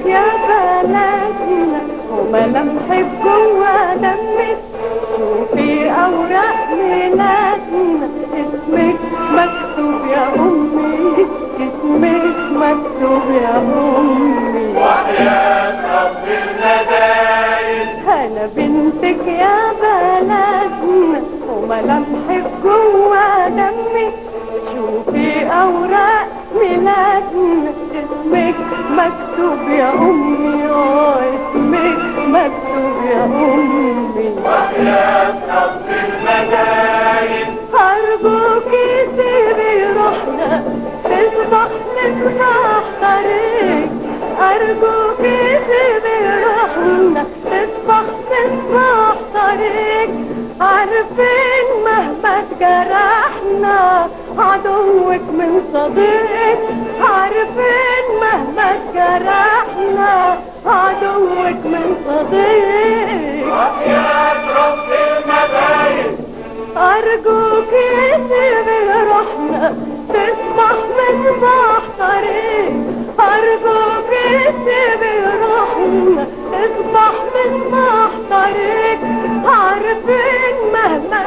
يا بلدنا وملامحك جوا دمك شوفي اوراق ميلادنا اسمك مكتوب يا امي اسمك مكتوب يا امي وحياة رب المداين انا بنتك يا بلدنا وملامحك جوا دمي شوفي اوراق ميلادنا اسمك مكتوب يا امي اه اسمك مكتوب يا امي وحياة رب المداين ارجوكي سيبي روحنا تصبح مصباح طريق ارجوكي سيبي روحنا تصبح مصباح طريق عارفين مهما تجرحنا عدوك من صديق عارفين مهما تجرحنا عدوك من صديق وحياة رب المداين أرجوك سيبي روحنا تصبح مصباح طريق أرجوك سيبي روحنا تصبح مصباح طريق عارفين مهما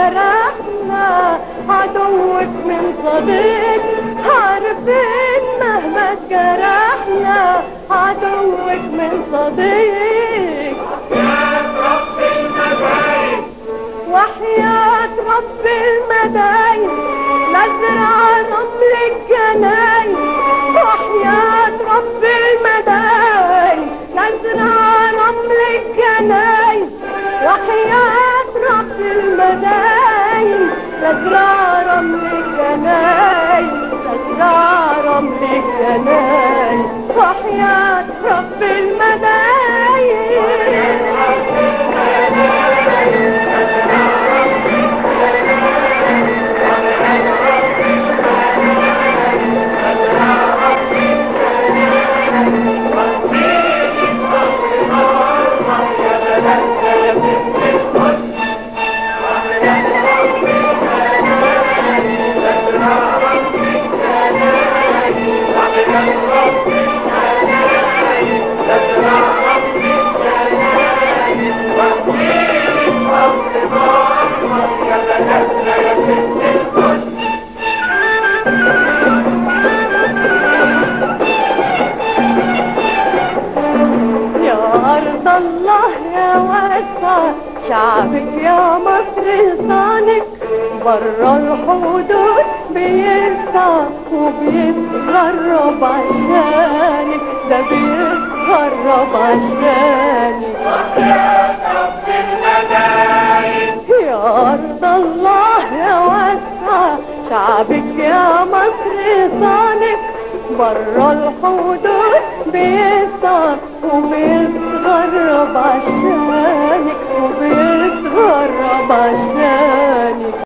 جرحنا عدوك من صديق عارفين مهما جرحنا عدوك من صديق وحياة رب المداين وحياة رب المداين نزرع رمل الجناين وحياة رب المداين نزرع رمل الجناين وحياة رب المداين نزرع رمل الجناين نزرع رمل الجناين وحياة رب المداين يا أرض الله يا واسع شعبك يا مصر لسانك برا الحدود بيسعى وبيتغرب عشانك ده بيتغرب عشانك وحياة رب المداين يا أرض الله يا واسعة شعبك يا مصر صانك برا الحدود بيسعى وبيتغرب عشانك وبيتغرب عشانك